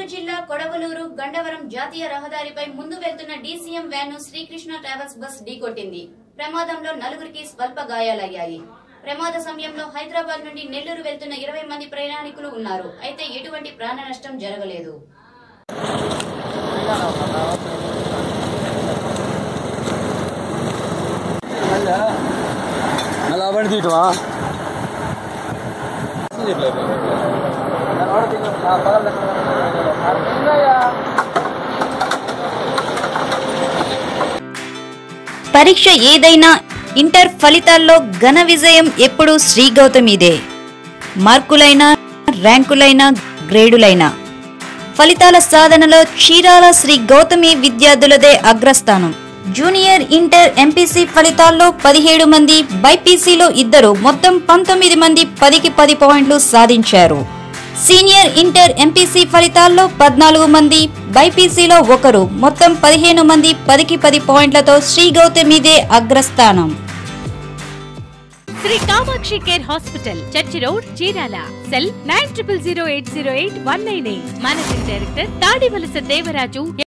జిల్లా కొడవలూరు గండవరం జాతీయ రహదారిపై ముందు వెళ్తున్న డీసీఎం వ్యాన్ ను శ్రీకృష్ణ ట్రావెల్స్ బస్ ఢీకొట్టింది ప్రమాదంలో నలుగురికి స్వల్ప గాయాలయ్యాయి ప్రమాద సమయంలో హైదరాబాద్ నుండి నెల్లూరు వెళ్తున్న ఇరవై మంది ప్రయాణికులు ఉన్నారు అయితే ఎటువంటి ప్రాణ నష్టం జరగలేదు మళ్ళీ అవ్వండి తీయటమా పరీక్ష ఏదైనా ఇంటర్ ఫలితాల్లో ఘన విజయం ఎప్పుడూ శ్రీ గౌతమిదే మార్కులైనా ర్యాంకులైనా గ్రేడులైనా ఫలితాల సాధనలో చీరాల శ్రీ గౌతమి విద్యార్థులదే అగ్రస్థానం జూనియర్ ఇంటర్ ఎంపీసీ ఫలితాల్లో పదిహేడు మంది బైపీసీలో ఇద్దరు మొత్తం పంతొమ్మిది మంది పదికి పది పాయింట్లు సాధించారు సీనియర్ ఇంటర్ ఎంపీసీ ఫలితాల్లో పద్నాలుగు మంది బైపీసీలో ఒకరు మొత్తం పదిహేను మంది పదికి పది పాయింట్లతో శ్రీ గౌతమిదే అగ్రస్థానం Sri Kamakshi care hospital church road Chirala cell nine triple zero eight zero eight one nine eight managing director Tadivalasa Devaraju